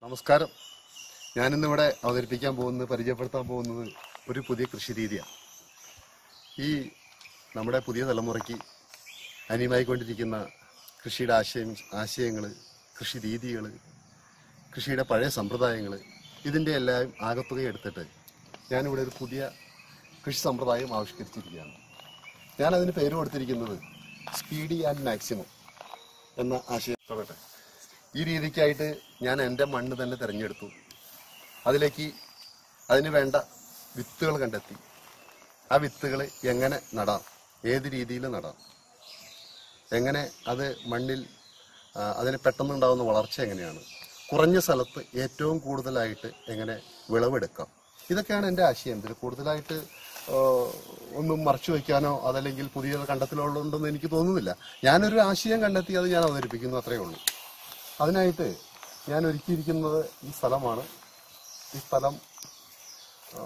നമസ്കാരം ഞാനിന്നിവിടെ അവതരിപ്പിക്കാൻ പോകുന്നത് പരിചയപ്പെടുത്താൻ പോകുന്നത് ഒരു പുതിയ കൃഷി രീതിയാണ് ഈ നമ്മുടെ പുതിയ തലമുറയ്ക്ക് അനിയമായിക്കൊണ്ടിരിക്കുന്ന കൃഷിയുടെ ആശയം ആശയങ്ങൾ കൃഷി രീതികൾ കൃഷിയുടെ പഴയ സമ്പ്രദായങ്ങൾ ഇതിൻ്റെ എല്ലാം ആകത്തുക എടുത്തിട്ട് ഞാനിവിടെ ഒരു പുതിയ കൃഷി സമ്പ്രദായം ആവിഷ്കരിച്ചിരിക്കുകയാണ് ഞാനതിന് പേര് കൊടുത്തിരിക്കുന്നത് സ്പീഡി ആൻഡ് മാക്സിമം എന്ന ആശയം തുടങ്ങട്ടെ ഈ രീതിക്കായിട്ട് ഞാൻ എൻ്റെ മണ്ണ് തന്നെ തിരഞ്ഞെടുത്തു അതിലേക്ക് അതിന് വേണ്ട വിത്തുകൾ കണ്ടെത്തി ആ വിത്തുകൾ എങ്ങനെ നടാം ഏത് രീതിയിൽ നടാം എങ്ങനെ അത് മണ്ണിൽ ആ, അതിന് പെട്ടെന്നുണ്ടാകുന്ന വളർച്ച എങ്ങനെയാണ് കുറഞ്ഞ സ്ഥലത്ത് ഏറ്റവും കൂടുതലായിട്ട് എങ്ങനെ വിളവെടുക്കാം ഇതൊക്കെയാണ് എൻ്റെ ആശയം ഇതിൽ കൂടുതലായിട്ട് ആ, ഒന്നും മറച്ചു വയ്ക്കാനോ അതല്ലെങ്കിൽ പുതിയ കണ്ടെത്തലുള്ളതുണ്ടെന്ന് എനിക്ക് തോന്നുന്നില്ല ഞാനൊരു ആശയം കണ്ടെത്തി അത് ഞാൻ അവതരിപ്പിക്കുന്നു അത്രയേ ഉള്ളൂ അതിനായിട്ട് ഞാൻ ഒരുക്കിയിരിക്കുന്നത് ഈ സ്ഥലമാണ് ഈ സ്ഥലം ആ,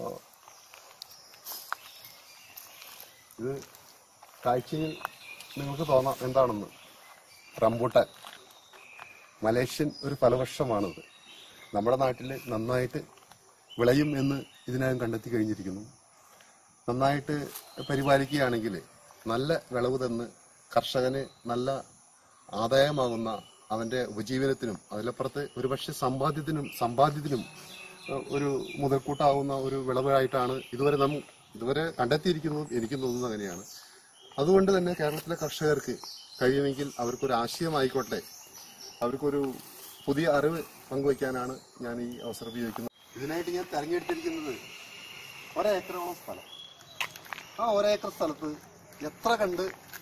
ഇത് കാഴ്ചയിൽ നിങ്ങൾക്ക് തോന്നാം എന്താണെന്ന് റംബൂട്ടാൻ മലേഷ്യൻ ഒരു ഫലവൃക്ഷമാണിത് നമ്മുടെ നാട്ടിൽ നന്നായിട്ട് വിളയും എന്ന് ഇതിനകം കണ്ടെത്തി കഴിഞ്ഞിരിക്കുന്നു നന്നായിട്ട് പരിപാലിക്കുകയാണെങ്കിൽ നല്ല വിളവ് തന്ന് കർഷകന് നല്ല ആദായമാകുന്ന അവന്റെ ഉപജീവനത്തിനും അതിലപ്പുറത്ത് ഒരുപക്ഷെ സമ്പാദ്യത്തിനും സമ്പാദ്യത്തിനും ഏഹ്, ഒരു മുതൽക്കൂട്ടാവുന്ന ഒരു വിളവായിട്ടാണ് ഇതുവരെ നാം ഇതുവരെ കണ്ടെത്തിയിരിക്കുന്നത് എനിക്കും തോന്നുന്നത് അങ്ങനെയാണ് അതുകൊണ്ട് തന്നെ കേരളത്തിലെ കർഷകർക്ക് കഴിയുമെങ്കിൽ അവർക്കൊരു ആശയമായിക്കോട്ടെ അവർക്കൊരു പുതിയ അറിവ് പങ്കുവയ്ക്കാനാണ് ഞാൻ ഈ അവസരം ഉപയോഗിക്കുന്നത് ഇതിനായിട്ട് ഞാൻ തെരഞ്ഞെടുത്തിരിക്കുന്നത് ഒരേക്കറോളം സ്ഥലം ആ ഒരേക്കർ സ്ഥലത്ത് എത്ര കണ്ട്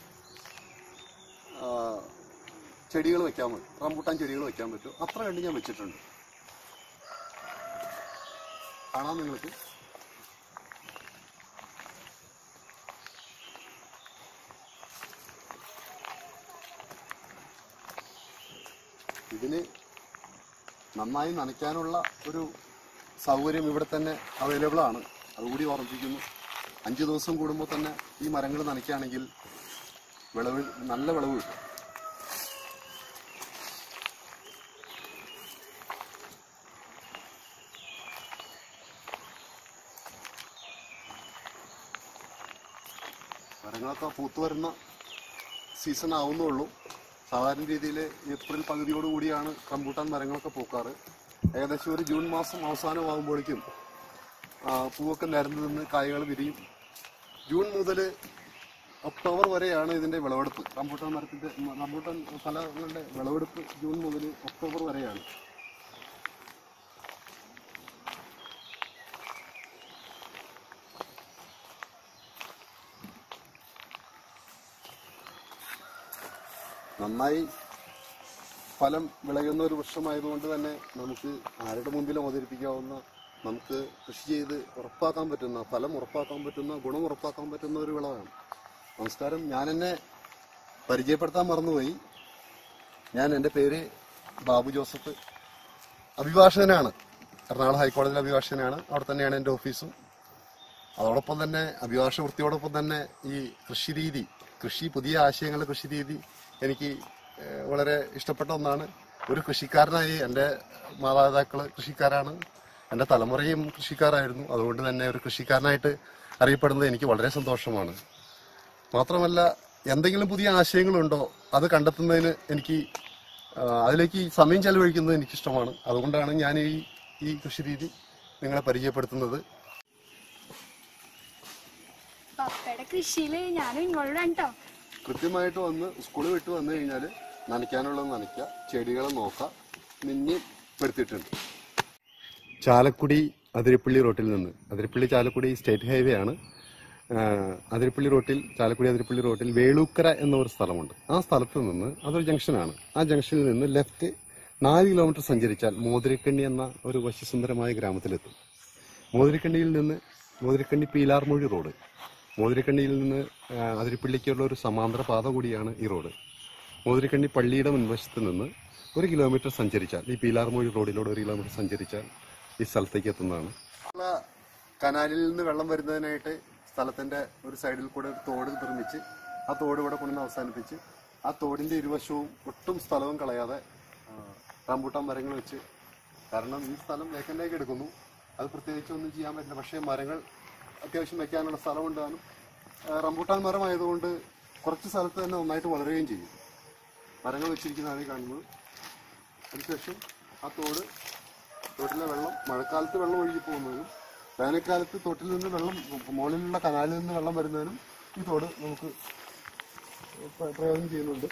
ചെടികൾ വെക്കാൻ പറ്റും റംബൂട്ടാൻ ചെടികൾ വെക്കാൻ പറ്റും അത്ര കണ്ട് ഞാൻ വെച്ചിട്ടുണ്ട് കാണാം നിങ്ങൾക്ക് ഇതിന് നന്നായി നനയ്ക്കാനുള്ള ഒരു സൗകര്യം ഇവിടെ തന്നെ അവൈലബിൾ ആണ് അതുകൂടി ഓർമ്മിപ്പിക്കുന്നു അഞ്ച് ദിവസം കൂടുമ്പോൾ തന്നെ ഈ മരങ്ങൾ നനയ്ക്കുകയാണെങ്കിൽ വിളവ് നല്ല വിളവ് കിട്ടും മരങ്ങളൊക്കെ പൂത്തു വരുന്ന സീസൺ ആവുന്നുള്ളൂ സാധാരണ രീതിയിൽ ഏപ്രിൽ പകുതിയോട് കൂടിയാണ് റംബൂട്ടാൻ മരങ്ങളൊക്കെ പൂക്കാറ് ഏകദേശം ഒരു ജൂൺ മാസം അവസാനമാകുമ്പോഴേക്കും ആ, പൂവൊക്കെ നിരന്നു നിന്ന് കായകൾ വിരിയും ജൂൺ മുതൽ ഒക്ടോബർ വരെയാണ് ഇതിന്റെ വിളവെടുപ്പ് റംബൂട്ടാൻ മരത്തിന്റെ റംബൂട്ടാൻ ഫലങ്ങളുടെ വിളവെടുപ്പ് ജൂൺ മുതൽ ഒക്ടോബർ വരെയാണ് നന്നായി ഫലം വിളയുന്ന ഒരു വൃക്ഷമായതുകൊണ്ട് തന്നെ നമുക്ക് ആരുടെ മുമ്പിലും അവതരിപ്പിക്കാവുന്ന നമുക്ക് കൃഷി ചെയ്ത് ഉറപ്പാക്കാൻ പറ്റുന്ന ഫലം ഉറപ്പാക്കാൻ പറ്റുന്ന ഗുണം ഉറപ്പാക്കാൻ പറ്റുന്ന ഒരു വിളവാണ് നമസ്കാരം ഞാൻ എന്നെ പരിചയപ്പെടുത്താൻ മറന്നുപോയി ഞാൻ എൻ്റെ പേര് ബാബു ജോസഫ് അഭിഭാഷകനാണ് എറണാകുളം ഹൈക്കോടതിയിലെ അഭിഭാഷകനാണ് അവിടെ തന്നെയാണ് എൻ്റെ ഓഫീസും അതോടൊപ്പം തന്നെ അഭിഭാഷക വൃത്തിയോടൊപ്പം തന്നെ ഈ കൃഷി രീതി കൃഷി പുതിയ ആശയങ്ങളുടെ കൃഷി രീതി എനിക്ക് ഏഹ്, വളരെ ഇഷ്ടപ്പെട്ട ഒന്നാണ് ഒരു കൃഷിക്കാരനായി എൻ്റെ മാതാപിതാക്കള് കൃഷിക്കാരാണ് എൻ്റെ തലമുറയും കൃഷിക്കാരായിരുന്നു അതുകൊണ്ട് തന്നെ ഒരു കൃഷിക്കാരനായിട്ട് അറിയപ്പെടുന്നത് എനിക്ക് വളരെ സന്തോഷമാണ് മാത്രമല്ല എന്തെങ്കിലും പുതിയ ആശയങ്ങളുണ്ടോ അത് കണ്ടെത്തുന്നതിന് എനിക്ക് ആ, അതിലേക്ക് സമയം ചെലവഴിക്കുന്നത് എനിക്കിഷ്ടമാണ് അതുകൊണ്ടാണ് ഞാൻ ഈ ഈ കൃഷി രീതി നിങ്ങളെ പരിചയപ്പെടുത്തുന്നത് പപ്പയുടെ കൃഷിയില് ഞാനും ഇൻവോൾവ് ആണ് കേട്ടോ കൃത്യമായിട്ട് വന്ന് സ്കൂളിൽ വിട്ട് വന്നു കഴിഞ്ഞാൽ നനയ്ക്കാനുള്ളത് നനയ്ക്കുക ചെടികളെ നോക്കുക നിന്നി പെടുത്തിയിട്ടുണ്ട് ചാലക്കുടി അതിരപ്പള്ളി റോട്ടിൽ നിന്ന് അതിരപ്പള്ളി ചാലക്കുടി സ്റ്റേറ്റ് ഹൈവേ ആണ് ആ, അതിരപ്പള്ളി റോട്ടിൽ ചാലക്കുടി അതിരപ്പള്ളി റോട്ടിൽ വേളൂക്കര എന്ന ഒരു സ്ഥലമുണ്ട് ആ സ്ഥലത്ത് നിന്ന് അതൊരു ജംഗ്ഷനാണ് ആ ജംഗ്ഷനിൽ നിന്ന് ലെഫ്റ്റ് നാല് കിലോമീറ്റർ സഞ്ചരിച്ചാൽ മോതിരക്കണ്ണി എന്ന ഒരു വശ്യസുന്ദരമായ ഗ്രാമത്തിലെത്തും മോതിരക്കണ്ണിയിൽ നിന്ന് മോതിരക്കണ്ണി പീലാർമൊഴി റോഡ് മോതിരക്കണ്ണിയിൽ നിന്ന് ആ, അതിരപ്പള്ളിക്കുള്ള ഒരു സമാന്തര പാത കൂടിയാണ് ഈ റോഡ് മോതിരക്കണ്ണി പള്ളിയുടെ മുൻവശത്ത് നിന്ന് ഒരു കിലോമീറ്റർ സഞ്ചരിച്ചാൽ ഈ പീലാർമൊഴി റോഡിലൂടെ ഒരു കിലോമീറ്റർ സഞ്ചരിച്ചാൽ ഈ സ്ഥലത്തേക്ക് എത്തുന്നതാണ് കനാലിൽ നിന്ന് വെള്ളം വരുന്നതിനായിട്ട് സ്ഥലത്തിന്റെ ഒരു സൈഡിൽ കൂടെ ഒരു തോട് നിർമ്മിച്ച് ആ തോട് ഇവിടെ കൊണ്ടുവന്ന് അവസാനിപ്പിച്ച് ആ തോടിന്റെ ഇരുവശവും ഒട്ടും സ്ഥലവും കളയാതെ ആ, റംബൂട്ടാൻ മരങ്ങൾ വെച്ച് കാരണം ഈ സ്ഥലം വേക്കൻ്റാക്കി എടുക്കുന്നു അത് പ്രത്യേകിച്ച് ഒന്നും ചെയ്യാൻ പറ്റില്ല പക്ഷേ മരങ്ങൾ അത്യാവശ്യം വെക്കാനുള്ള സ്ഥലമുണ്ട് താനും ആ, റംബൂട്ടാൻ മരമായതുകൊണ്ട് കുറച്ച് സ്ഥലത്ത് തന്നെ നന്നായിട്ട് വളരുകയും ചെയ്യും മരങ്ങൾ വെച്ചിരിക്കുന്നതാണ് ഈ കാണുന്നത് അതിനുശേഷം ആ തോട് തോട്ടിലെ വെള്ളം മഴക്കാലത്ത് വെള്ളം ഒഴുകി പോകുന്നതിനും വേനൽക്കാലത്ത് തോട്ടിൽ നിന്ന് വെള്ളം മുകളിലുള്ള കനാലിൽ നിന്ന് വെള്ളം വരുന്നതിനും ഈ തോട് നമുക്ക് പ്ര- പ്രയോജനം ചെയ്യുന്നുണ്ട്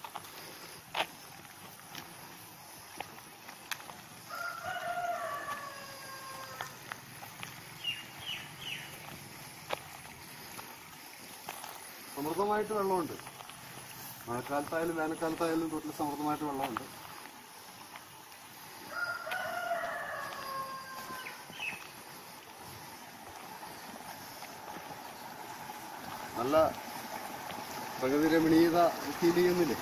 സമൃദ്ധമായിട്ട് വെള്ളമുണ്ട് മഴക്കാലത്തായാലും വേനൽക്കാലത്തായാലും തോട്ടിൽ സമൃദ്ധമായിട്ട് വെള്ളമുണ്ട് നല്ല പ്രകൃതി രമണീയത ഫീൽ ചെയ്യുന്നില്ലേ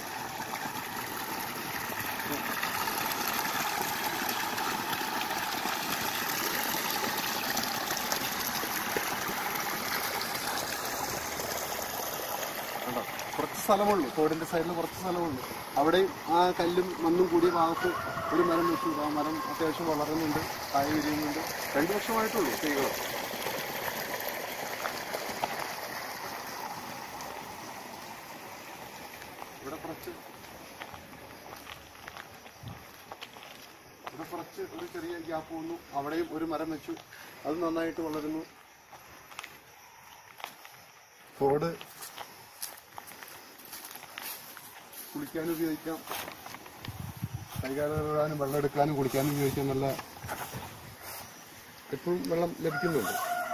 കണ്ടോ കുറച്ച് സ്ഥലമുള്ളൂ തോടിന്റെ സൈഡിൽ കുറച്ച് സ്ഥലമുള്ളൂ അവിടെയും ആ കല്ലും മണ്ണും കൂടിയ ഭാഗത്ത് ഒരു മരം വെച്ചു ആ മരം അത്യാവശ്യം വളരുന്നുണ്ട് കായ വിരിയുന്നുണ്ട് രണ്ടു വർഷമായിട്ടുള്ളൂ തൈകൾ ഇവിടെ കുറച്ച് ഇവിടെ കുറച്ച് ഒരു ചെറിയ ഗ്യാപ്പ് വന്നു അവിടെയും ഒരു മരം വെച്ചു അത് നന്നായിട്ട് വളരുന്നു തോട് കുളിക്കാനും ഉപയോഗിക്കാം കൈകാലം കഴുകാനും വെള്ളം എടുക്കാനും കുളിക്കാനും ഉപയോഗിക്കാം നല്ല എപ്പോഴും വെള്ളം ലഭിക്കുന്നുണ്ട്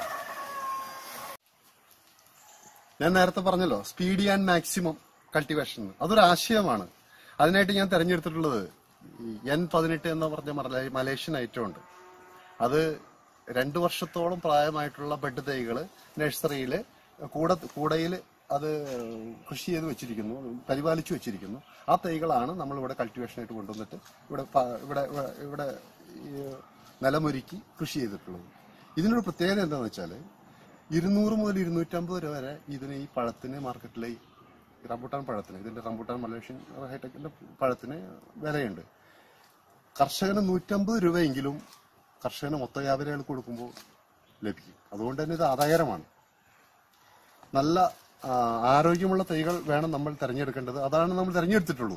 ഞാൻ നേരത്തെ പറഞ്ഞല്ലോ സ്പീഡി ആൻഡ് മാക്സിമം കൾട്ടിവേഷൻ അതൊരു ആശയമാണ് അതിനായിട്ട് ഞാൻ തിരഞ്ഞെടുത്തിട്ടുള്ളത് എൻ പതിനെട്ട് എന്ന് പറഞ്ഞ മല- മലേഷ്യൻ ഐറ്റം ഉണ്ട് അത് രണ്ടു വർഷത്തോളം പ്രായമായിട്ടുള്ള ബെഡ് തൈകള് നഴ്സറിയില് കൂട കൂടയിൽ അത് കൃഷി ചെയ്ത് വെച്ചിരിക്കുന്നു പരിപാലിച്ചു വെച്ചിരിക്കുന്നു ആ തൈകളാണ് നമ്മൾ ഇവിടെ കൾട്ടിവേഷനായിട്ട് കൊണ്ടുവന്നിട്ട് ഇവിടെ പ- ഇവിടെ ഇവിടെ- ഇവിടെ ഈ നിലമൊരുക്കി കൃഷി ചെയ്തിട്ടുള്ളത് ഇതിനൊരു പ്രത്യേകത എന്താണെന്ന് വെച്ചാൽ ഇരുന്നൂറ് മുതൽ ഇരുന്നൂറ്റമ്പത് രൂപ വരെ ഇതിന് ഈ പഴത്തിന് മാർക്കറ്റിലെ ഈ റംബൂട്ടാൻ പഴത്തിന് ഇതിന്റെ റംബൂട്ടാൻ മലേഷ്യൻ ഹൈടെക്കിന്റെ പഴത്തിന് വിലയുണ്ട് കർഷകന് നൂറ്റമ്പത് രൂപയെങ്കിലും കർഷകന് മൊത്ത വ്യാപാരികൾക്ക് കൊടുക്കുമ്പോൾ ലഭിക്കും അതുകൊണ്ട് തന്നെ ഇത് ആദായകരമാണ് നല്ല ആ, ആരോഗ്യമുള്ള തൈകൾ വേണം നമ്മൾ തിരഞ്ഞെടുക്കേണ്ടത് അതാണ് നമ്മൾ തിരഞ്ഞെടുത്തിട്ടുള്ളൂ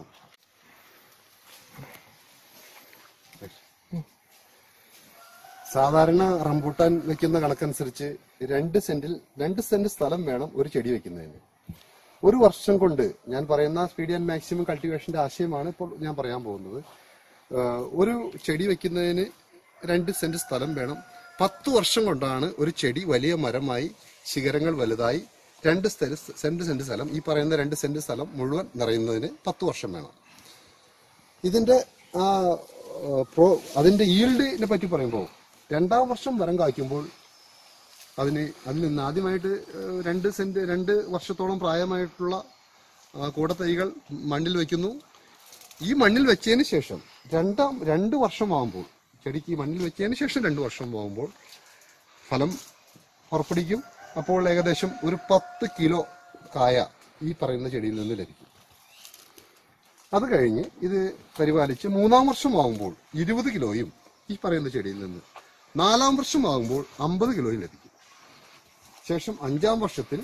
സാധാരണ റംബൂട്ടാൻ വെക്കുന്ന കണക്കനുസരിച്ച് രണ്ട് സെന്റിൽ രണ്ട് സെന്റ് സ്ഥലം വേണം ഒരു ചെടി വെക്കുന്നതിന് ഒരു വർഷം കൊണ്ട് ഞാൻ പറയുന്ന സ്പീഡ് ആൻഡ് മാക്സിമം കൾട്ടിവേഷന്റെ ആശയമാണ് ഇപ്പോൾ ഞാൻ പറയാൻ പോകുന്നത് ആഹ് ഒരു ചെടി വെക്കുന്നതിന് രണ്ട് സെന്റ് സ്ഥലം വേണം പത്ത് വർഷം കൊണ്ടാണ് ഒരു ചെടി വലിയ മരമായി ശിഖരങ്ങൾ വലുതായി രണ്ട് സെന്റ് സെന്റ് സെന്റ് സ്ഥലം ഈ പറയുന്ന രണ്ട് സെന്റ് സ്ഥലം മുഴുവൻ നിറയുന്നതിന് പത്ത് വർഷം വേണം ഇതിന്റെ ആ, ആ, പ്രോ അതിന്റെ ഈൽഡിനെ പറ്റി പറയുമ്പോൾ രണ്ടാം വർഷം മരം കായ്ക്കുമ്പോൾ അതിന് അതിൽ നിന്ന് ആദ്യമായിട്ട് ഏഹ്, രണ്ട് സെന്റ് രണ്ട് വർഷത്തോളം പ്രായമായിട്ടുള്ള ആ, കൂടത്തൈകൾ മണ്ണിൽ വെക്കുന്നു ഈ മണ്ണിൽ വെച്ചതിന് ശേഷം രണ്ടാം രണ്ട് വർഷമാകുമ്പോൾ ചെടിക്ക് ഈ മണ്ണിൽ വെച്ചതിന് ശേഷം രണ്ട് വർഷമാകുമ്പോൾ ഫലം പുറപ്പെടുവിക്കും അപ്പോൾ ഏകദേശം ഒരു പത്ത് കിലോ കായ ഈ പറയുന്ന ചെടിയിൽ നിന്ന് ലഭിക്കും അത് കഴിഞ്ഞ് ഇത് പരിപാലിച്ച് മൂന്നാം വർഷമാകുമ്പോൾ ഇരുപത് കിലോയും ഈ പറയുന്ന ചെടിയിൽ നിന്ന് നാലാം വർഷമാകുമ്പോൾ അമ്പത് കിലോയും ലഭിക്കും ശേഷം അഞ്ചാം വർഷത്തിൽ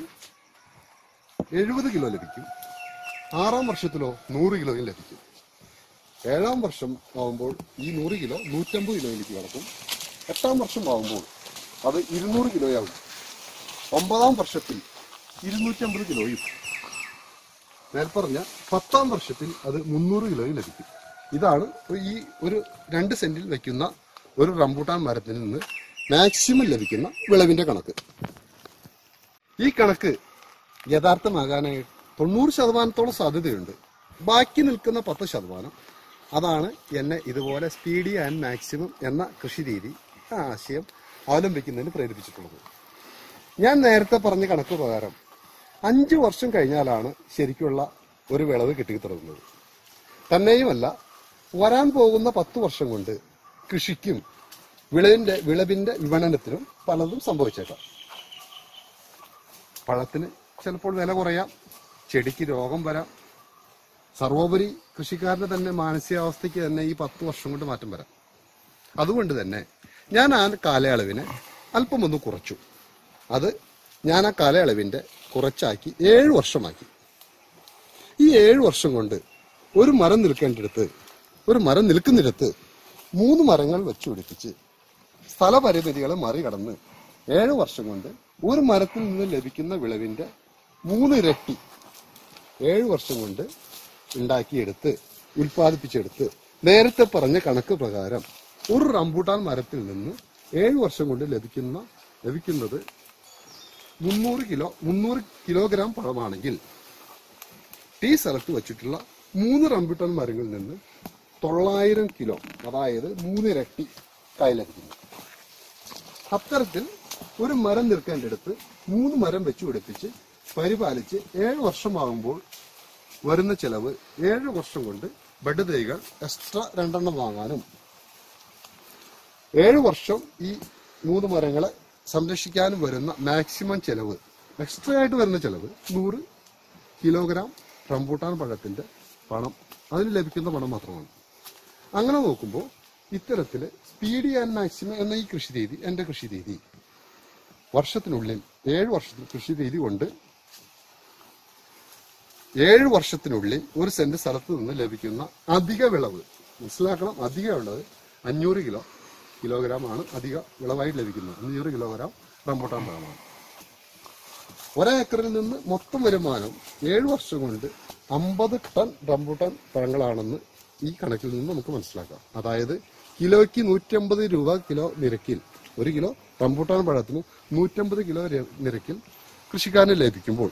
എഴുപത് കിലോ ലഭിക്കും ആറാം വർഷത്തിലോ നൂറ് കിലോയും ലഭിക്കും ഏഴാം വർഷം ആവുമ്പോൾ ഈ നൂറ് കിലോ നൂറ്റമ്പത് കിലോയിലേക്ക് കടക്കും എട്ടാം വർഷം ആവുമ്പോൾ അത് ഇരുന്നൂറ് കിലോയാവും ഒമ്പതാം വർഷത്തിൽ ഇരുന്നൂറ്റമ്പത് കിലോയും മേൽപ്പറഞ്ഞ പത്താം വർഷത്തിൽ അത് മുന്നൂറ് കിലോയും ലഭിക്കും ഇതാണ് ഈ ഒരു രണ്ട് സെന്റിൽ വെക്കുന്ന ഒരു റംബൂട്ടാൻ മരത്തിൽ നിന്ന് മാക്സിമം ലഭിക്കുന്ന വിളവിന്റെ കണക്ക് ഈ കണക്ക് യഥാർത്ഥമാകാനായി തൊണ്ണൂറ് ശതമാനത്തോളം സാധ്യതയുണ്ട് ബാക്കി നിൽക്കുന്ന പത്ത് ശതമാനം അതാണ് എന്നെ ഇതുപോലെ സ്പീഡി ആൻഡ് മാക്സിമം എന്ന കൃഷി രീതി ആ ആശയം അവലംബിക്കുന്നതിന് പ്രേരിപ്പിച്ചിട്ടുള്ളത് ഞാൻ നേരത്തെ പറഞ്ഞ കണക്ക് പ്രകാരം അഞ്ചു വർഷം കഴിഞ്ഞാലാണ് ശരിക്കുള്ള ഒരു വിളവ് കിട്ടി തുടങ്ങുന്നത് തന്നെയുമല്ല വരാൻ പോകുന്ന പത്ത് വർഷം കൊണ്ട് കൃഷിക്കും വിളവിന്റെ വിളവിന്റെ വിപണനത്തിനും പലതും സംഭവിച്ചേക്കാം പഴത്തിന് ചിലപ്പോൾ വില കുറയാം ചെടിക്ക് രോഗം വരാം സർവോപരി കൃഷിക്കാരന്റെ തന്നെ മാനസികാവസ്ഥയ്ക്ക് തന്നെ ഈ പത്ത് വർഷം കൊണ്ട് മാറ്റം വരാം അതുകൊണ്ട് തന്നെ ഞാൻ ആ കാലയളവിനെ അല്പം ഒന്ന് കുറച്ചു അത് ഞാൻ ആ കാലയളവിന്റെ കുറച്ചാക്കി ഏഴ് വർഷമാക്കി ഈ ഏഴ് വർഷം കൊണ്ട് ഒരു മരം നിൽക്കേണ്ടിടത്ത് ഒരു മരം നിൽക്കുന്നിടത്ത് മൂന്ന് മരങ്ങൾ വെച്ച് പിടിപ്പിച്ച് സ്ഥലപരിമിതികളെ മറികടന്ന് ഏഴ് വർഷം കൊണ്ട് ഒരു മരത്തിൽ നിന്ന് ലഭിക്കുന്ന വിളവിന്റെ മൂന്ന് ഇരട്ടി ഏഴ് വർഷം കൊണ്ട് ഉണ്ടാക്കിയെടുത്ത് ഉൽപ്പാദിപ്പിച്ചെടുത്ത് നേരത്തെ പറഞ്ഞ കണക്ക് പ്രകാരം ഒരു റംബൂട്ടാൻ മരത്തിൽ നിന്ന് ഏഴ് വർഷം കൊണ്ട് ലഭിക്കുന്ന ലഭിക്കുന്നത് മുന്നൂറ് കിലോ മുന്നൂറ് കിലോഗ്രാം പഴമാണെങ്കിൽ ടീ സ്ഥലത്ത് വെച്ചിട്ടുള്ള മൂന്ന് റംബൂട്ടാൻ മരങ്ങളിൽ നിന്ന് തൊള്ളായിരം കിലോ അതായത് മൂന്നിരട്ടി കായ ലഭിക്കുന്നു അത്തരത്തിൽ ഒരു മരം നിൽക്കേണ്ടടുത്ത് മൂന്ന് മരം വെച്ച് പിടിപ്പിച്ച് പരിപാലിച്ച് ഏഴ് വർഷമാകുമ്പോൾ വരുന്ന ചെലവ് ഏഴ് വർഷം കൊണ്ട് ബഡ് തൈകൾ എക്സ്ട്രാ രണ്ടെണ്ണം വാങ്ങാനും ഏഴ് വർഷം ഈ മൂന്ന് മരങ്ങളെ സംരക്ഷിക്കാനും വരുന്ന മാക്സിമം ചെലവ് എക്സ്ട്രാ ആയിട്ട് വരുന്ന ചെലവ് നൂറ് കിലോഗ്രാം റംബൂട്ടാൻ പഴത്തിന്റെ പണം അതിന് ലഭിക്കുന്ന പണം മാത്രമാണ് അങ്ങനെ നോക്കുമ്പോൾ ഇത്തരത്തില് സ്പീഡി ആൻഡ് മാക്സിമം എന്ന ഈ കൃഷി രീതി എന്റെ കൃഷി രീതി വർഷത്തിനുള്ളിൽ ഏഴ് വർഷത്തിൽ കൃഷി രീതി കൊണ്ട് ഏഴ് വർഷത്തിനുള്ളിൽ ഒരു സെന്റ് സ്ഥലത്ത് നിന്ന് ലഭിക്കുന്ന അധിക വിളവ് മനസ്സിലാക്കണം അധിക വിളവ് അഞ്ഞൂറ് കിലോ കിലോഗ്രാം ആണ് അധിക വിളവായി ലഭിക്കുന്നത് അഞ്ഞൂറ് കിലോഗ്രാം റംബൂട്ടാൻ പഴമാണ് ഒരേക്കറിൽ നിന്ന് മൊത്തം വരുമാനം ഏഴ് വർഷം കൊണ്ട് അമ്പത് ടൺ റംബൂട്ടാൻ പഴങ്ങളാണെന്ന് ഈ കണക്കിൽ നിന്ന് നമുക്ക് മനസ്സിലാക്കാം അതായത് കിലോയ്ക്ക് നൂറ്റമ്പത് രൂപ കിലോ നിരക്കിൽ ഒരു കിലോ റംബൂട്ടാൻ പഴത്തിന് നൂറ്റമ്പത് കിലോ ര- നിരക്കിൽ കൃഷിക്കാരന് ലഭിക്കുമ്പോൾ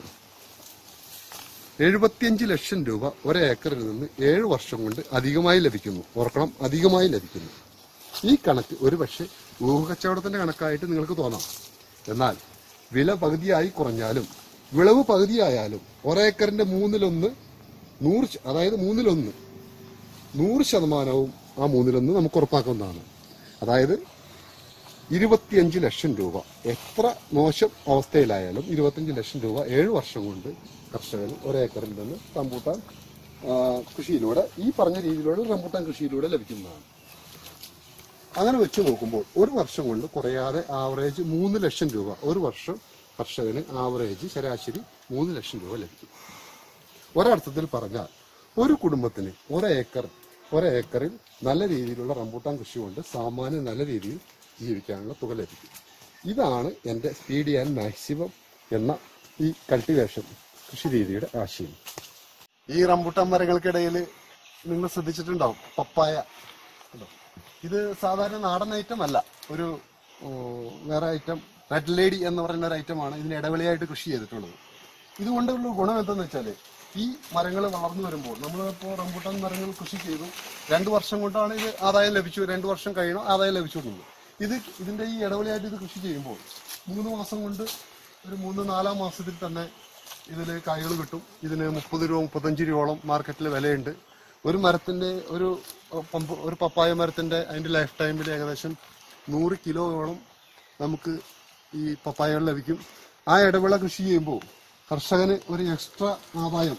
എഴുപത്തിയഞ്ച് ലക്ഷം രൂപ ഒരേക്കറിൽ നിന്ന് ഏഴ് വർഷം കൊണ്ട് അധികമായി ലഭിക്കുന്നു ഓർക്കണം അധികമായി ലഭിക്കുന്നു ഈ കണക്ക് ഒരു പക്ഷേ ഊഹക്കച്ചവടത്തിന്റെ കണക്കായിട്ട് നിങ്ങൾക്ക് തോന്നാം എന്നാൽ വില പകുതിയായി കുറഞ്ഞാലും വിളവ് പകുതിയായാലും ഒരേക്കറിന്റെ മൂന്നിലൊന്ന് നൂറ് ശ- അതായത് മൂന്നിലൊന്ന് നൂറ് ശതമാനവും ആ മൂന്നിലൊന്ന് നമുക്ക് ഉറപ്പാക്കാവുന്നതാണ് അതായത് ഇരുപത്തിയഞ്ച് ലക്ഷം രൂപ എത്ര മോശം അവസ്ഥയിലായാലും ഇരുപത്തിയഞ്ച് ലക്ഷം രൂപ ഏഴ് വർഷം കൊണ്ട് കർഷകന് ഒരേക്കറിൽ നിന്ന് റംബൂട്ടാൻ ആ, കൃഷിയിലൂടെ ഈ പറഞ്ഞ രീതിയിലൂടെ റംബൂട്ടാൻ കൃഷിയിലൂടെ ലഭിക്കുന്നതാണ് അങ്ങനെ വെച്ച് നോക്കുമ്പോൾ ഒരു വർഷം കൊണ്ട് കുറയാതെ ആവറേജ് മൂന്ന് ലക്ഷം രൂപ ഒരു വർഷം കർഷകന് ആവറേജ് ശരാശരി മൂന്ന് ലക്ഷം രൂപ ലഭിക്കും ഒരർത്ഥത്തിൽ പറഞ്ഞാൽ ഒരു കുടുംബത്തിന് ഒരേക്കർ ഒരേക്കറിൽ നല്ല രീതിയിലുള്ള റംബൂട്ടാൻ കൃഷി കൊണ്ട് സാമാന്യം നല്ല രീതിയിൽ ജീവിക്കാനുള്ള തുക ലഭിക്കും ഇതാണ് എൻ്റെ സ്പീഡി ആൻഡ് മാക്സിമം എന്ന ഈ കൾട്ടിവേഷൻ കൃഷി രീതിയുടെ ആശയം ഈ റംബൂട്ടാൻ മരങ്ങൾക്കിടയിൽ നിങ്ങൾ ശ്രദ്ധിച്ചിട്ടുണ്ടാവും പപ്പായ കണ്ടോ? ഇത് സാധാരണ നാടൻ ഐറ്റം അല്ല ഒരു ഓ, വേറെ ഐറ്റം റെഡ് ലേഡി എന്ന് പറയുന്ന ഒരു ഐറ്റമാണ് ഇതിന് ഇടവിളയായിട്ട് കൃഷി ചെയ്തിട്ടുള്ളത് ഇതുകൊണ്ടുള്ള ഗുണം എന്തെന്ന് വെച്ചാല് ഈ മരങ്ങൾ വളർന്നു വരുമ്പോൾ നമ്മളിപ്പോ റംബൂട്ടാൻ മരങ്ങൾ കൃഷി ചെയ്തു രണ്ടു വർഷം കൊണ്ടാണ് ഇത് ആദായം ലഭിച്ചു രണ്ടു വർഷം കഴിയണം ആദായം ലഭിച്ചിട്ടുള്ളത് ഇത് ഇതിന്റെ ഈ ഇടവിളയായിട്ട് ഇത് കൃഷി ചെയ്യുമ്പോൾ മൂന്ന് മാസം കൊണ്ട് ഒരു മൂന്ന് നാലാം മാസത്തിൽ തന്നെ ഇതിൽ കായ്കൾ കിട്ടും ഇതിന് മുപ്പത് രൂപ മുപ്പത്തഞ്ച് രൂപയോളം മാർക്കറ്റിൽ വിലയുണ്ട് ഒരു മരത്തിന്റെ ഒരു അഹ്, പമ്പ് ഒരു പപ്പായ മരത്തിന്റെ അതിന്റെ ലൈഫ് ടൈമിൽ ഏകദേശം നൂറ് കിലോയോളം നമുക്ക് ഈ പപ്പായകൾ ലഭിക്കും ആ ഇടവിള കൃഷി ചെയ്യുമ്പോൾ കർഷകന് ഒരു എക്സ്ട്രാ ആദായം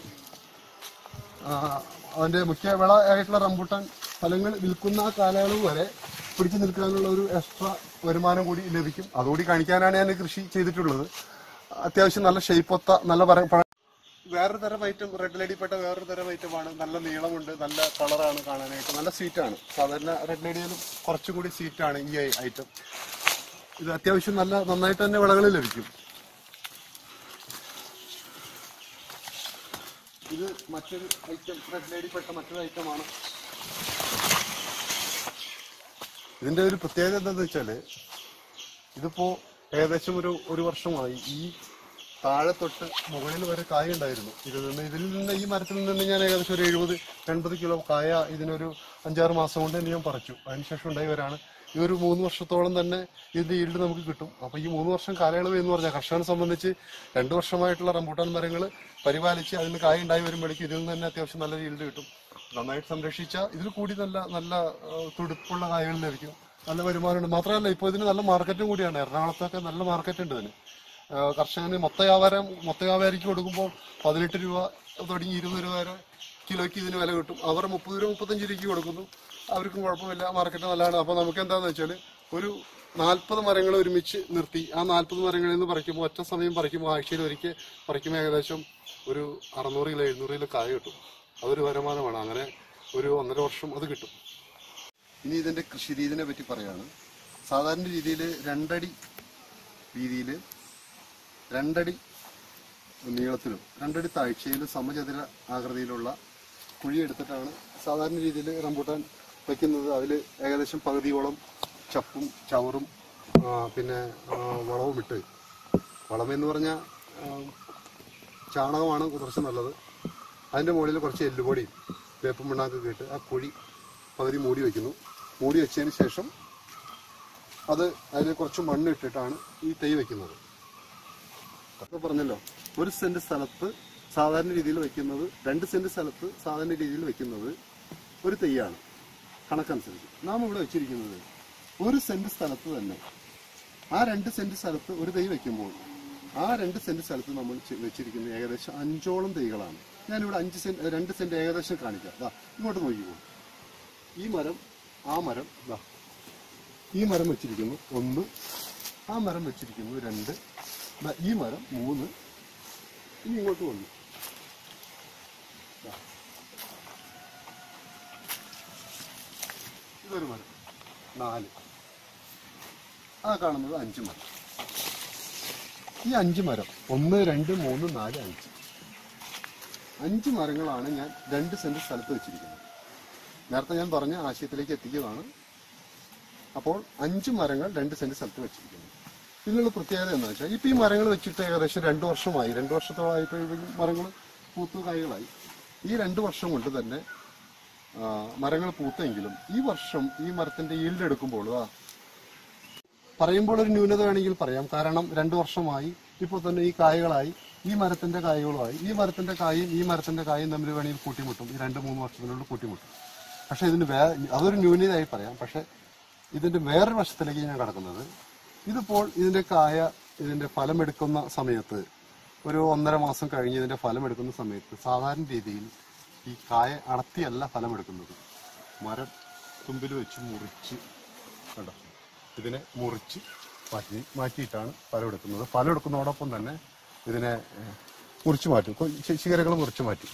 ആ, അവന്റെ മുഖ്യ വിള ആയിട്ടുള്ള റംബൂട്ടാൻ ഫലങ്ങൾ വിൽക്കുന്ന ആ കാലയളവ് വരെ പിടിച്ചു നിൽക്കാനുള്ള ഒരു എക്സ്ട്രാ വരുമാനം കൂടി ലഭിക്കും അതുകൂടി കാണിക്കാനാണ് ഞാൻ കൃഷി ചെയ്തിട്ടുള്ളത് അത്യാവശ്യം നല്ല ഷെയ്പ്പൊത്ത നല്ല പര- പഴ- വേറൊരു തരം ഐറ്റം റെഡ് ലേഡിപ്പെട്ട വേറൊരു തരം ഐറ്റമാണ് നല്ല നീളമുണ്ട് നല്ല കളറാണ് കാണാനായിട്ട് നല്ല സ്വീറ്റാണ് സാധാരണ റെഡ് ലേഡിയിലും കുറച്ചും കൂടി സ്വീറ്റാണ് ഈ ഐറ്റം ഇത് അത്യാവശ്യം നല്ല നന്നായിട്ട് തന്നെ വിളകൾ ലഭിക്കും ഇത് മറ്റൊരു ഐറ്റം റെഡ് ലേഡിപ്പെട്ട മറ്റൊരു ഐറ്റമാണ് ഇതിന്റെ ഒരു പ്രത്യേകത എന്താന്ന് വെച്ചാല് ഇതിപ്പോ ഏകദേശം ഒരു ഒരു വർഷമായി ഈ താഴെ തൊട്ട് മുകളിൽ വരെ കായ ഉണ്ടായിരുന്നു ഇതിൽ നിന്ന് ഇതിൽ നിന്ന് ഈ മരത്തിൽ നിന്ന് ഞാൻ ഏകദേശം ഒരു എഴുപത് എൺപത് കിലോ കായ ഇതിനൊരു അഞ്ചാറ് മാസം കൊണ്ട് തന്നെ ഞാൻ പറിച്ചു അതിനുശേഷം ഉണ്ടായവരാണ് ഈ ഒരു മൂന്ന് വർഷത്തോളം തന്നെ ഇതിന്റെ ഈൽഡ് നമുക്ക് കിട്ടും അപ്പൊ ഈ മൂന്ന് വർഷം കാലയളവ് എന്ന് പറഞ്ഞാൽ കർഷകനെ സംബന്ധിച്ച് രണ്ടു വർഷമായിട്ടുള്ള റംബൂട്ടാൻ മരങ്ങൾ പരിപാലിച്ച് അതിന് കായ ഉണ്ടായി വരുമ്പോഴേക്കും ഇതിൽ നിന്ന് തന്നെ അത്യാവശ്യം നല്ല ഈൽഡ് കിട്ടും നന്നായിട്ട് സംരക്ഷിച്ചാൽ ഇതിൽ കൂടി നല്ല നല്ല ആ, തുടുപ്പുള്ള കായകൾ ലഭിക്കും നല്ല വരുമാനമുണ്ട് മാത്രമല്ല ഇപ്പോൾ ഇതിന് നല്ല മാർക്കറ്റും കൂടിയാണ് എറണാകുളത്തൊക്കെ നല്ല മാർക്കറ്റ് ഉണ്ട് ഇതിന് ആ, കർഷകന് മൊത്ത വ്യാപാരം മൊത്ത വ്യാപാരിക്ക് കൊടുക്കുമ്പോൾ പതിനെട്ട് രൂപ തുടങ്ങി ഇരുപത് രൂപ വരെ കിലോയ്ക്ക് ഇതിന് വില കിട്ടും അവർ മുപ്പത് രൂപ മുപ്പത്തഞ്ച് രൂപയ്ക്ക് കൊടുക്കുന്നു അവർക്കും കുഴപ്പമില്ല മാർക്കറ്റ് നല്ലതാണ് അപ്പോൾ നമുക്ക് എന്താണെന്ന് വെച്ചാൽ ഒരു നാൽപ്പത് മരങ്ങൾ ഒരുമിച്ച് നിർത്തി ആ നാൽപ്പത് മരങ്ങളിൽ നിന്ന് പറിക്കുമ്പോൾ ഒറ്റ സമയം പറിക്കുമ്പോൾ ആഴ്ചയിൽ ഒരിക്കൽ പറിക്കുമ്പോൾ ഏകദേശം ഒരു അറുന്നൂറ് കിലോ എഴുന്നൂറ് കിലോ കായ കിട്ടും അതൊരു വരുമാനമാണ് അങ്ങനെ ഒരു ഒന്നര വർഷം അത് കിട്ടും ഇനി ഇതിന്റെ കൃഷി രീതിനെ പറ്റി പറയാണ് സാധാരണ രീതിയിൽ രണ്ടടി വീതിയിൽ രണ്ടടി നീളത്തിലും രണ്ടടി താഴ്ചയിലും സമചതുര ആകൃതിയിലുള്ള കുഴി എടുത്തിട്ടാണ് സാധാരണ രീതിയിൽ റംബൂട്ടാൻ വയ്ക്കുന്നത് അതിൽ ഏകദേശം പകുതിയോളം ചപ്പും ചവറും ആ, പിന്നെ ആ, വളവും ഇട്ട് വളം എന്ന് പറഞ്ഞാൽ ചാണകമാണ് കുറച്ച് നല്ലത് അതിൻ്റെ മുകളിൽ കുറച്ച് എല്ലുപൊടിയും വേപ്പും പിണ്ണാക്കൊക്കെ ഇട്ട് ആ കുഴി പകുതി മൂടി വയ്ക്കുന്നു മൂടി വെച്ചതിന് ശേഷം അത് അതിൽ കുറച്ച് മണ്ണ് ഇട്ടിട്ടാണ് ഈ തൈ വെക്കുന്നത് അപ്പൊ പറഞ്ഞല്ലോ ഒരു സെന്റ് സ്ഥലത്ത് സാധാരണ രീതിയിൽ വെക്കുന്നത് രണ്ട് സെന്റ് സ്ഥലത്ത് സാധാരണ രീതിയിൽ വെക്കുന്നത് ഒരു തെയ്യാണ് കണക്കനുസരിച്ച് നാം ഇവിടെ വെച്ചിരിക്കുന്നത് ഒരു സെന്റ് സ്ഥലത്ത് തന്നെ ആ രണ്ട് സെന്റ് സ്ഥലത്ത് ഒരു തൈ വെക്കുമ്പോൾ ആ രണ്ട് സെന്റ് സ്ഥലത്ത് നമ്മൾ ചെ- വെച്ചിരിക്കുന്നത് ഏകദേശം അഞ്ചോളം തൈകളാണ് ഞാനിവിടെ അഞ്ച് സെന്റ് രണ്ട് സെന്റ് ഏകദേശം കാണിക്കാം ദാ ഇങ്ങോട്ട് നോക്കിക്കോ ഈ മരം ആ മരം ദാ ഈ മരം വെച്ചിരിക്കുന്നു ഒന്ന് ആ മരം വെച്ചിരിക്കുന്നു രണ്ട് ദാ ഈ മരം മൂന്ന് ഇനി ഇങ്ങോട്ട് വന്നു ദാ. ഇതൊരു മരം നാല് ആ കാണുന്നത് അഞ്ച് മരം ഈ അഞ്ച് മരം ഒന്ന് രണ്ട് മൂന്ന് നാല് അഞ്ച് അഞ്ച് മരങ്ങളാണ് ഞാൻ രണ്ട് സെന്റ് സ്ഥലത്ത് വെച്ചിരിക്കുന്നത് നേരത്തെ ഞാൻ പറഞ്ഞ ആശയത്തിലേക്ക് എത്തിക്കുന്നതാണ് അപ്പോൾ അഞ്ച് മരങ്ങൾ രണ്ട് സെന്റ് സ്ഥലത്ത് വെച്ചിരിക്കുന്നു ഇതിനുള്ള പ്രത്യേകത എന്താ വെച്ചാൽ ഇപ്പൊ ഈ മരങ്ങൾ വെച്ചിട്ട് ഏകദേശം രണ്ടു വർഷമായി രണ്ടു വർഷത്തോളമായിട്ട് ഈ മരങ്ങൾ പൂത്തു കായ്കളായി ഈ രണ്ടു വർഷം കൊണ്ട് തന്നെ ആ, മരങ്ങൾ പൂത്തെങ്കിലും ഈ വർഷം ഈ മരത്തിന്റെ ഈൽഡ് എടുക്കുമ്പോൾ ആ, പറയുമ്പോൾ ഒരു ന്യൂനത വേണമെങ്കിൽ പറയാം കാരണം രണ്ടു വർഷമായി ഇപ്പോൾ തന്നെ ഈ കായകളായി ഈ മരത്തിന്റെ കായകളുമായി ഈ മരത്തിന്റെ കായും ഈ മരത്തിന്റെ കായും തമ്മിൽ വേണമെങ്കിൽ കൂട്ടിമുട്ടും ഈ രണ്ട് മൂന്ന് വർഷത്തിനുള്ളിൽ കൂട്ടിമുട്ടും പക്ഷെ ഇതിന് വേ അതൊരു ന്യൂനതയായി പറയാം പക്ഷെ ഇതിന്റെ വേറൊരു വശത്തിലേക്ക് ഞാൻ കടക്കുന്നത് ഇതിപ്പോൾ ഇതിന്റെ കായ ഇതിന്റെ ഫലമെടുക്കുന്ന സമയത്ത് ഒരു ഒന്നര മാസം കഴിഞ്ഞ് ഇതിന്റെ ഫലമെടുക്കുന്ന സമയത്ത് സാധാരണ രീതിയിൽ ഈ കായ അടത്തിയല്ല ഫലമെടുക്കുന്നത് മരം തുമ്പിൽ വെച്ച് മുറിച്ച് കണ്ടോ ഇതിനെ മുറിച്ച് മാറ്റി മാറ്റിയിട്ടാണ് ഫലം എടുക്കുന്നത് ഫലം എടുക്കുന്നതോടൊപ്പം തന്നെ ഇതിനെ ഏഹ്, മുറിച്ച് മാറ്റും കൊ- ശി- ശിഖരങ്ങൾ മുറിച്ച് മാറ്റി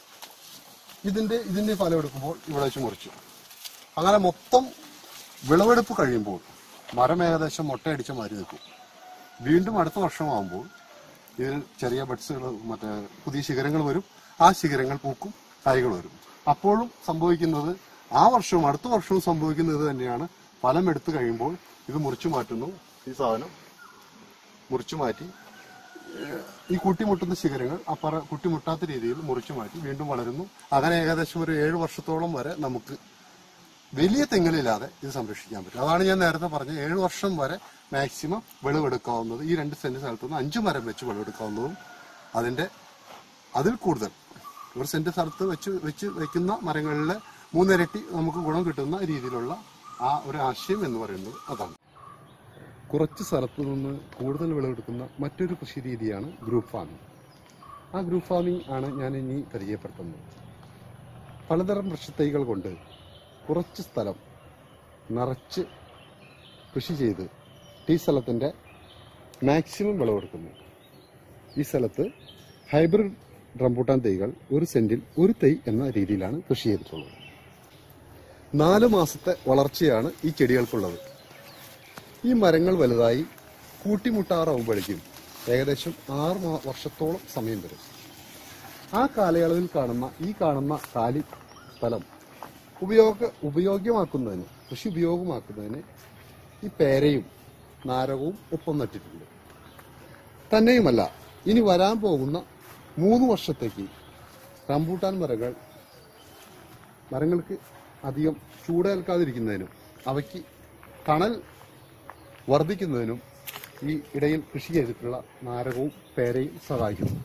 ഇതിന്റെ ഇതിന്റെ ഫലം എടുക്കുമ്പോൾ ഇവിടെ വെച്ച് മുറിച്ചു അങ്ങനെ മൊത്തം വിളവെടുപ്പ് കഴിയുമ്പോൾ മരം ഏകദേശം മുട്ടയടിച്ച മാതിരി നിൽക്കും വീണ്ടും അടുത്ത വർഷമാകുമ്പോൾ ഇതിൽ ചെറിയ ബഡ്സുകൾ മറ്റേ പുതിയ ശിഖരങ്ങൾ വരും ആ ശിഖരങ്ങൾ പൂക്കും കായ്കൾ വരും അപ്പോഴും സംഭവിക്കുന്നത് ആ വർഷവും അടുത്ത വർഷവും സംഭവിക്കുന്നത് തന്നെയാണ് ഫലം എടുത്തു കഴിയുമ്പോൾ ഇത് മുറിച്ചു മാറ്റുന്നു ഈ സാധനം മുറിച്ചു മാറ്റി ഏഹ്, ഈ കുട്ടിമുട്ടുന്ന ശിഖരങ്ങൾ അപ്പറ കുട്ടിമുട്ടാത്ത രീതിയിൽ മുറിച്ചു മാറ്റി വീണ്ടും വളരുന്നു അങ്ങനെ ഏകദേശം ഒരു ഏഴ് വർഷത്തോളം വരെ നമുക്ക് വലിയ തെങ്ങലില്ലാതെ ഇത് സംരക്ഷിക്കാൻ പറ്റും അതാണ് ഞാൻ നേരത്തെ പറഞ്ഞത് ഏഴ് വർഷം വരെ മാക്സിമം വിളവെടുക്കാവുന്നത് ഈ രണ്ട് സെന്റ് സ്ഥലത്ത് നിന്ന് അഞ്ച് മരം വെച്ച് വിളവെടുക്കാവുന്നതും അതിന്റെ അതിൽ കൂടുതൽ ഒരു സെന്റ് സ്ഥലത്ത് വെച്ച് വെച്ച് വെക്കുന്ന മരങ്ങളിലെ മൂന്നിരട്ടി നമുക്ക് ഗുണം കിട്ടുന്ന രീതിയിലുള്ള ആ ഒരു ആശയം എന്ന് പറയുന്നത് അതാണ് കുറച്ച് സ്ഥലത്ത് നിന്ന് കൂടുതൽ വിളവെടുക്കുന്ന മറ്റൊരു കൃഷി രീതിയാണ് ഗ്രൂപ്പ് ഫാമിംഗ് ആ ഗ്രൂപ്പ് ഫാമിംഗ് ആണ് ഞാൻ ഇനി പരിചയപ്പെടുത്തുന്നത് പലതരം വൃക്ഷത്തൈകൾ കൊണ്ട് കുറച്ച് സ്ഥലം നിറച്ച് കൃഷി ചെയ്ത് ഈ സ്ഥലത്തിൻ്റെ മാക്സിമം വിളവെടുക്കുന്നു ഈ സ്ഥലത്ത് ഹൈബ്രിഡ് റംബൂട്ടാൻ തൈകൾ ഒരു സെന്റിൽ ഒരു തൈ എന്ന രീതിയിലാണ് കൃഷി ചെയ്തിട്ടുള്ളത് നാല് മാസത്തെ വളർച്ചയാണ് ഈ ചെടികൾക്കുള്ളത് ഈ മരങ്ങൾ വലുതായി കൂട്ടിമുട്ടാറാവുമ്പോഴേക്കും ഏകദേശം ആറ് മാ- വർഷത്തോളം സമയം വരും ആ കാലയളവിൽ കാണുന്ന ഈ കാണുന്ന കാലി സ്ഥലം ഉപയോഗ ഉപയോഗ്യമാക്കുന്നതിന് കൃഷി ഉപയോഗമാക്കുന്നതിന് ഈ പേരയും നാരകവും ഒപ്പം നട്ടിട്ടുണ്ട് തന്നെയുമല്ല ഇനി വരാൻ പോകുന്ന മൂന്ന് വർഷത്തേക്ക് റംബൂട്ടാൻ മരങ്ങൾ മരങ്ങൾക്ക് അധികം ചൂടേൽക്കാതിരിക്കുന്നതിനും അവയ്ക്ക് തണൽ വർദ്ധിക്കുന്നതിനും ഈ ഇടയിൽ കൃഷി ചെയ്തിട്ടുള്ള നാരകവും പേരയും സഹായിക്കുന്നു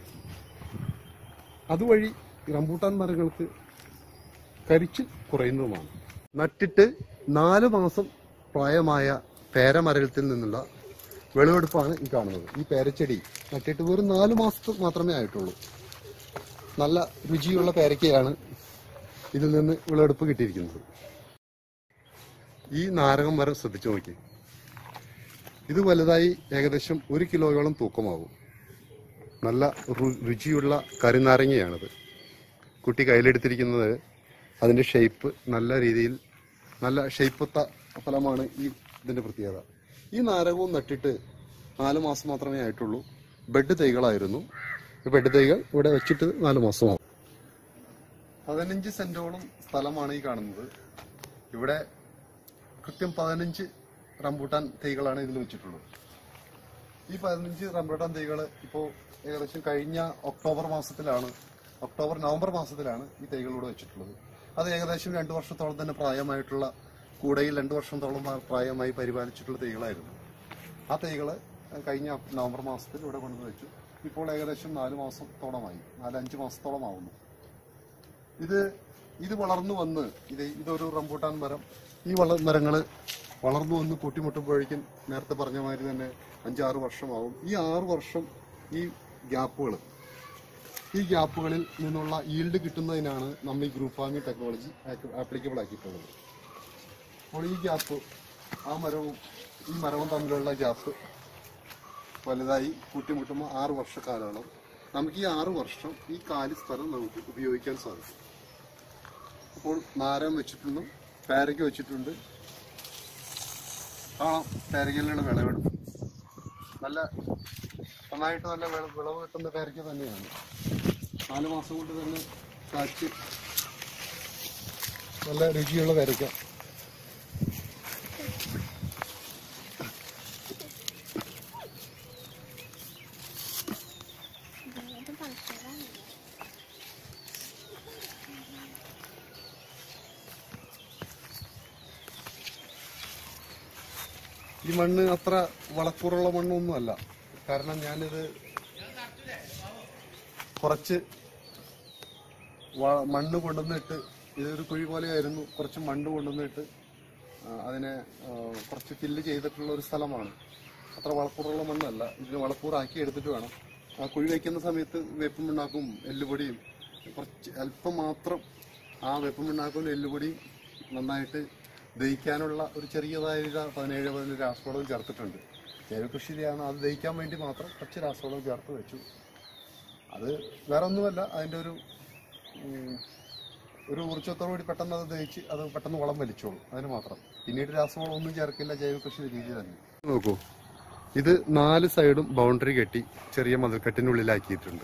അതുവഴി റംബൂട്ടാൻ മരങ്ങൾക്ക് കരിച്ചിൽ കുറയുന്നതുമാണ് നട്ടിട്ട് നാല് മാസം പ്രായമായ പേരമരത്തിൽ നിന്നുള്ള വിളവെടുപ്പാണ് ഈ കാണുന്നത് ഈ പേരച്ചെടി നട്ടിട്ട് വെറും നാല് മാസത്തെ മാത്രമേ ആയിട്ടുള്ളൂ നല്ല രുചിയുള്ള പേരയ്ക്കയാണ് ഇതിൽ നിന്ന് വിളവെടുപ്പ് കിട്ടിയിരിക്കുന്നത് ഈ നാരകം മരം ശ്രദ്ധിച്ചു നോക്കി ഇത് വലുതായി ഏകദേശം ഒരു കിലോയോളം തൂക്കമാവും നല്ല രു- രുചിയുള്ള കരിനാരങ്ങയാണിത് കുട്ടി കയ്യിലെടുത്തിരിക്കുന്നത് അതിന്റെ ഷേപ്പ് നല്ല രീതിയിൽ നല്ല ഷേപ്പത്ത ഫലമാണ് ഈ ഇതിന്റെ പ്രത്യേകത ഈ നാരകവും നട്ടിട്ട് നാല് മാസം മാത്രമേ ആയിട്ടുള്ളൂ ബെഡ് തൈകളായിരുന്നു ഈ ബെഡ് തൈകൾ ഇവിടെ വെച്ചിട്ട് നാല് മാസമാവും പതിനഞ്ച് സെന്റോളം സ്ഥലമാണ് ഈ കാണുന്നത് ഇവിടെ കൃത്യം പതിനഞ്ച് റംബൂട്ടാൻ തൈകളാണ് ഇതിൽ വെച്ചിട്ടുള്ളത് ഈ പതിനഞ്ച് റംബൂട്ടാൻ തൈകൾ ഇപ്പോൾ ഏകദേശം കഴിഞ്ഞ ഒക്ടോബർ മാസത്തിലാണ് ഒക്ടോബർ നവംബർ മാസത്തിലാണ് ഈ തൈകൾ ഇവിടെ വെച്ചിട്ടുള്ളത് അത് ഏകദേശം രണ്ടു വർഷത്തോളം തന്നെ പ്രായമായിട്ടുള്ള കൂടയിൽ രണ്ടു വർഷത്തോളം പ്രായമായി പരിപാലിച്ചിട്ടുള്ള തൈകളായിരുന്നു ആ തൈകള് കഴിഞ്ഞ നവംബർ മാസത്തിൽ ഇവിടെ കൊണ്ടുവന്ന് വെച്ചു ഇപ്പോൾ ഏകദേശം നാല് മാസത്തോളമായി നാലഞ്ച് മാസത്തോളം ആവുന്നു ഇത് ഇത് വളർന്നു വന്ന് ഇത് ഇതൊരു റംബൂട്ടാൻ മരം ഈ വള മരങ്ങള് വളർന്നു വന്ന് കൂട്ടിമുട്ടുമ്പോഴേക്കും നേരത്തെ പറഞ്ഞ മാതിരി തന്നെ അഞ്ചാറ് വർഷമാവും ഈ ആറ് വർഷം ഈ ഗ്യാപ്പുകൾ ഈ ഗ്യാപ്പുകളിൽ നിന്നുള്ള ഈൽഡ് കിട്ടുന്നതിനാണ് നമ്മൾ ഈ ഗ്രൂപ്പ് ഫാമിംഗ് ടെക്നോളജി ആപ്ലിക്കബിൾ ആക്കിയിട്ടുള്ളത് അപ്പോൾ ഈ ഗ്യാപ്പ് ആ മരവും ഈ മരവും തമ്മിലുള്ള ഗ്യാപ്പ് വലുതായി കൂട്ടിമുട്ടുമ്പോൾ ആറ് വർഷക്കാലമാണ് നമുക്ക് ഈ ആറ് വർഷം ഈ കാലി സ്ഥലം നമുക്ക് ഉപയോഗിക്കാൻ സാധിക്കും അപ്പോൾ നാരം വെച്ചിട്ടുണ്ട് പേരയ്ക്ക വെച്ചിട്ടുണ്ട് കാണാം പേരയ്ക്കയിലുള്ള വിളവെടുപ്പ് നല്ല നന്നായിട്ട് നല്ല വിള- വിളവ് കിട്ടുന്ന പേരയ്ക്ക തന്നെയാണ് നാല് മാസം കൊണ്ട് തന്നെ കാച്ച് നല്ല രുചിയുള്ള പേരയ്ക്ക ഈ മണ്ണ് അത്ര വളക്കൂറുള്ള മണ്ണൊന്നും അല്ല കാരണം ഞാനിത് കുറച്ച് വ- മണ്ണ് കൊണ്ടുവന്നിട്ട് ഇതൊരു കുഴി പോലെയായിരുന്നു കുറച്ച് മണ്ണ് കൊണ്ടുവന്നിട്ട് ആ, അതിനെ ആ, കുറച്ച് ഫില്ല് ചെയ്തിട്ടുള്ള ഒരു സ്ഥലമാണ് അത്ര വളക്കൂറുള്ള മണ്ണല്ല ഇതിന് വളക്കൂറാക്കി എടുത്തിട്ട് വേണം ആ കുഴി വയ്ക്കുന്ന സമയത്ത് വേപ്പും പിണ്ണാക്കും എല്ലുപൊടിയും കുറച്ച് അല്പം മാത്രം ആ വേപ്പും പിണ്ണാക്കും എല്ലുപൊടിയും നന്നായിട്ട് ദഹിക്കാനുള്ള ഒരു ചെറിയതായ ഒരു പതിനേഴ് പതിനേഴ് രാസവളവും ചേർത്തിട്ടുണ്ട് ജൈവകൃഷിയിലാണ് അത് ദഹിക്കാൻ വേണ്ടി മാത്രം കുറച്ച് രാസവളം ചേർത്ത് വെച്ചു അത് വേറെ ഒന്നുമല്ല അതിൻ്റെ ഒരു ഉം, ഒരു ഊർജ്ജത്തോടുകൂടി പെട്ടെന്ന് അത് ദഹിച്ച് അത് പെട്ടെന്ന് വളം വലിച്ചോളും അതിന് മാത്രം പിന്നീട് രാസവളം ഒന്നും ചേർക്കില്ല ജൈവകൃഷി രീതി തന്നെ നോക്കൂ ഇത് നാല് സൈഡും ബൗണ്ടറി കെട്ടി ചെറിയ മതിൽക്കെട്ടിനുള്ളിലാക്കിയിട്ടുണ്ട്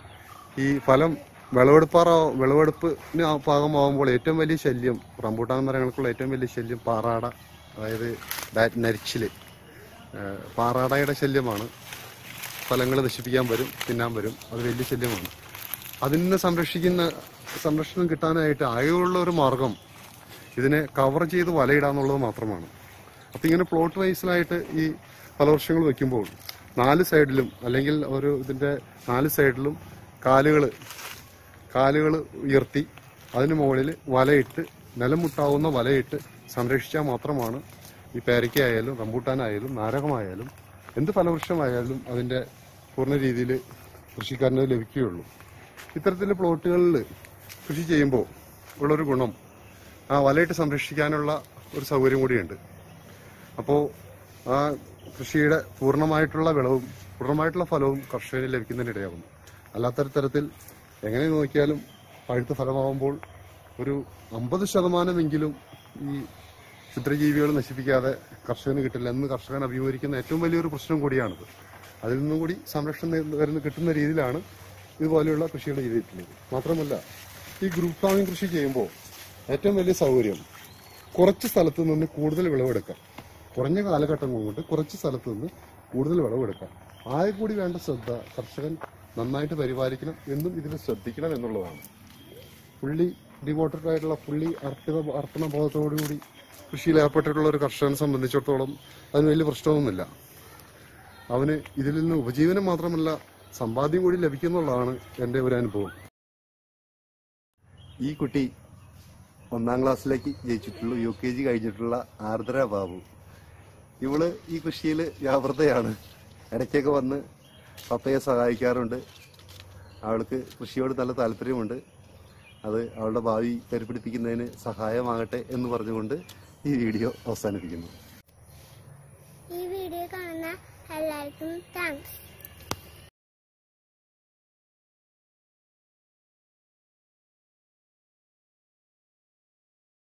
ഈ ഫലം വിളവെടുപ്പാറ വിളവെടുപ്പിന് ആ പാകമാകുമ്പോൾ ഏറ്റവും വലിയ ശല്യം റംബൂട്ടാൻ മരങ്ങൾക്കുള്ള ഏറ്റവും വലിയ ശല്യം പാറാട അതായത് ബാറ്റ് നരിച്ചില് ഏഹ് പാറാടയുടെ ശല്യമാണ് ഫലങ്ങൾ നശിപ്പിക്കാൻ വരും തിന്നാൻ വരും അത് വലിയ ശല്യമാണ് അതിൽ നിന്ന് സംരക്ഷിക്കുന്ന സംരക്ഷണം കിട്ടാനായിട്ട് ആകെയുള്ള ഒരു മാർഗം ഇതിനെ കവർ ചെയ്ത് വലയിടാന്നുള്ളത് മാത്രമാണ് അപ്പം ഇങ്ങനെ പ്ലോട്ട് വൈസിലായിട്ട് ഈ ഫലവൃക്ഷങ്ങൾ വെക്കുമ്പോൾ നാല് സൈഡിലും അല്ലെങ്കിൽ ഒരു ഇതിന്റെ നാല് സൈഡിലും കാലുകൾ കാലുകൾ ഉയർത്തി അതിന് മുകളിൽ വലയിട്ട് നിലം മുട്ടാവുന്ന വലയിട്ട് സംരക്ഷിച്ചാൽ മാത്രമാണ് ഈ പേരയ്ക്കായാലും റംബൂട്ടാനായാലും നാരകമായാലും എന്ത് ഫലവൃക്ഷമായാലും അതിന്റെ പൂർണ്ണ രീതിയിൽ കൃഷിക്കാരന് ലഭിക്കുകയുള്ളൂ ഇത്തരത്തിലെ പ്ലോട്ടുകളിൽ കൃഷി ചെയ്യുമ്പോൾ ഉള്ളൊരു ഗുണം ആ വലയിട്ട് സംരക്ഷിക്കാനുള്ള ഒരു സൗകര്യം കൂടിയുണ്ട് അപ്പോൾ ആ കൃഷിയുടെ പൂർണ്ണമായിട്ടുള്ള വിളവും പൂർണ്ണമായിട്ടുള്ള ഫലവും കർഷകന് ലഭിക്കുന്നതിനിടയാകും അല്ലാത്ത തരത്തിൽ എങ്ങനെ നോക്കിയാലും പഴുത്ത ഫലമാവുമ്പോൾ ഒരു അമ്പത് ശതമാനമെങ്കിലും ഈ ക്ഷുദ്രജീവികൾ നശിപ്പിക്കാതെ കർഷകന് കിട്ടില്ല എന്ന് കർഷകൻ അഭിമുഖീകരിക്കുന്ന ഏറ്റവും വലിയൊരു പ്രശ്നം കൂടിയാണിത് അതിൽ നിന്നും കൂടി സംരക്ഷണം നേടുന്ന- വരുന്ന കിട്ടുന്ന രീതിയിലാണ് ഇതുപോലെയുള്ള കൃഷികൾ ചെയ്തിട്ടുള്ളത് മാത്രമല്ല ഈ ഗ്രൂപ്പ് ഫാമിംഗ് കൃഷി ചെയ്യുമ്പോൾ ഏറ്റവും വലിയ സൗകര്യം കുറച്ച് സ്ഥലത്ത് നിന്ന് കൂടുതൽ വിളവെടുക്കാം കുറഞ്ഞ കാലഘട്ടം കൊണ്ട് കുറച്ച് സ്ഥലത്ത് നിന്ന് കൂടുതൽ വിളവെടുക്കാം ആകെ കൂടി വേണ്ട ശ്രദ്ധ കർഷകൻ നന്നായിട്ട് പരിപാലിക്കണം എന്നും ഇതിൽ ശ്രദ്ധിക്കണം എന്നുള്ളതാണ് പുള്ളി ഡിവോട്ടഡ് ആയിട്ടുള്ള പുള്ളി അർപ്പിത അർപ്പണ ബോധത്തോടുകൂടി കൃഷിയിൽ ഏർപ്പെട്ടിട്ടുള്ള ഒരു കർഷകനെ സംബന്ധിച്ചിടത്തോളം അതിന് വലിയ പ്രശ്നമൊന്നുമില്ല അവന് ഇതിൽ നിന്ന് ഉപജീവനം മാത്രമല്ല സമ്പാദ്യം കൂടി ലഭിക്കുന്നുള്ളതാണ് എൻ്റെ ഒരു അനുഭവം ഈ കുട്ടി ഒന്നാം ക്ലാസ്സിലേക്ക് ജയിച്ചിട്ടുള്ളൂ യു കെ ജി കഴിഞ്ഞിട്ടുള്ള ആർദ്ര ബാബു ഇവള് ഈ കൃഷിയിൽ വ്യാപൃതയാണ് ഇടയ്ക്കൊക്കെ വന്ന് പപ്പയെ സഹായിക്കാറുണ്ട് അവൾക്ക് കൃഷിയോട് നല്ല താല്പര്യമുണ്ട് അത് അവളുടെ ഭാവി കരുപിടിപ്പിക്കുന്നതിന് സഹായമാകട്ടെ എന്ന് പറഞ്ഞുകൊണ്ട് ഈ വീഡിയോ അവസാനിപ്പിക്കുന്നു ഈ വീഡിയോ കാണുന്ന എല്ലാവർക്കും താങ്ക്സ്